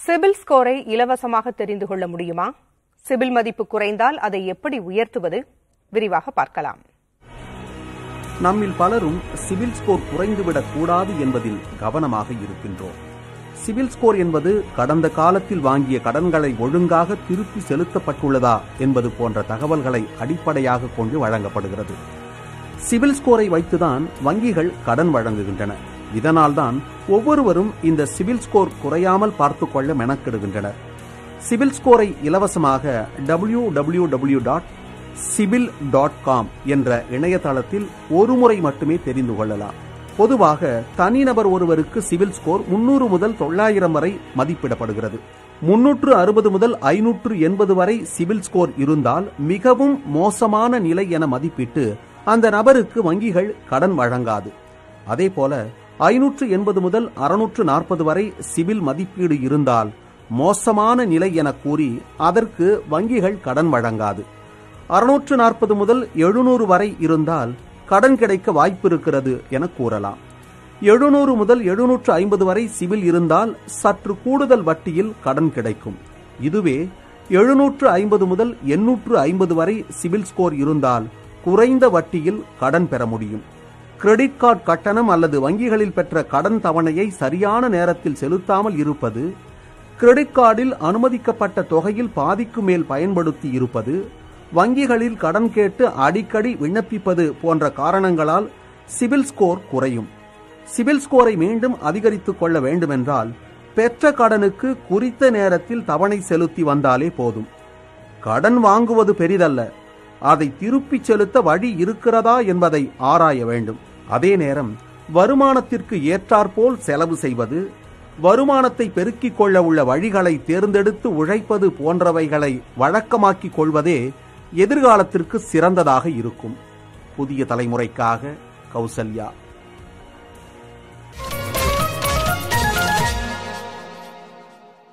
சிபில் ஸ்கோரை இலவசமாக தெரிந்து கொள்ள முடியுமா சிபில் மதிப்பு குறைந்தால் அதை எப்படி உயர்த்துவது விரிவாக பார்க்கலாம் நம்மில் பலரும் சிவில் ஸ்கோர் குறைந்துவிடக் கூடாது என்பதில் கவனமாக இருக்கின்றோம் சிவில் ஸ்கோர் என்பது கடந்த காலத்தில் வாங்கிய கடன்களை ஒழுங்காக திருப்பி செலுத்தப்பட்டுள்ளதா என்பது போன்ற தகவல்களை அடிப்படையாக கொண்டு வழங்கப்படுகிறது சிவில் ஸ்கோரை வைத்துதான் வங்கிகள் கடன் வழங்குகின்றன இதனால்தான் ஒவ்வொருவரும் இந்த சிவில் ஸ்கோர் குறையாமல் பார்த்துக் கொள்ள மெனக்கெடுகின்றனர் சிவில் ஸ்கோரை இலவசமாக W W W dot CIBIL dot com என்ற இணையதளத்தில் ஒரு முறை மட்டுமே தெரிந்து கொள்ளலாம் பொதுவாக தனிநபர் ஒருவருக்கு சிவில் ஸ்கோர் முன்னூறு முதல் தொள்ளாயிரம் வரை மதிப்பிடப்படுகிறது முன்னூற்று அறுபது முதல் ஐநூற்று எண்பது வரை சிவில் ஸ்கோர் இருந்தால் மிகவும் மோசமான நிலை என மதிப்பிட்டு அந்த நபருக்கு வங்கிகள் கடன் வழங்காது அதேபோல ஐநூற்று எண்பது முதல் அறுநூற்று நாற்பது வரை சிவில் மதிப்பீடு இருந்தால் மோசமான நிலை என கூறி அதற்கு வங்கிகள் கடன் வழங்காது அறுநூற்று நாற்பது முதல் எழுநூறு வரை இருந்தால் கடன் கிடைக்க வாய்ப்பு இருக்கிறது என கூறலாம் எழுநூறு முதல் எழுநூற்று ஐம்பது வரை சிவில் இருந்தால் சற்று கூடுதல் வட்டியில் கடன் கிடைக்கும் இதுவே எழுநூற்று ஐம்பது முதல் எண்ணூற்று ஐம்பது வரை சிவில் ஸ்கோர் இருந்தால் குறைந்த வட்டியில் கடன் பெற முடியும் கிரெடிட் கார்டு கட்டணம் அல்லது வங்கிகளில் பெற்ற கடன் தவணையை சரியான நேரத்தில் செலுத்தாமல் இருப்பது கிரெடிட் கார்டில் அனுமதிக்கப்பட்ட தொகையில் பாதிக்கு மேல் பயன்படுத்தி இருப்பது வங்கிகளில் கடன் கேட்டு அடிக்கடி விண்ணப்பிப்பது போன்ற காரணங்களால் சிபில் ஸ்கோர் குறையும் சிபில் ஸ்கோரை மீண்டும் அதிகரித்துக் கொள்ள வேண்டுமென்றால் பெற்ற கடனுக்கு குறித்த நேரத்தில் தவணை செலுத்தி வந்தாலே போதும் கடன் வாங்குவது பெரிதல்ல அதை திருப்பிச் செலுத்த வழி இருக்கிறதா என்பதை ஆராய வேண்டும் அதே நேரம் வருமானத்திற்கு ஏற்றாற்போல் செலவு செய்வது வருமானத்தை பெருக்கிக் கொள்ள உள்ள வழிகளை தேர்ந்தெடுத்து உழைப்பது போன்றவைகளை வழக்கமாக்கிக் கொள்வதே எதிர்காலத்திற்கு சிறந்ததாக இருக்கும் புதிய தலைமுறைக்காக கௌசல்யா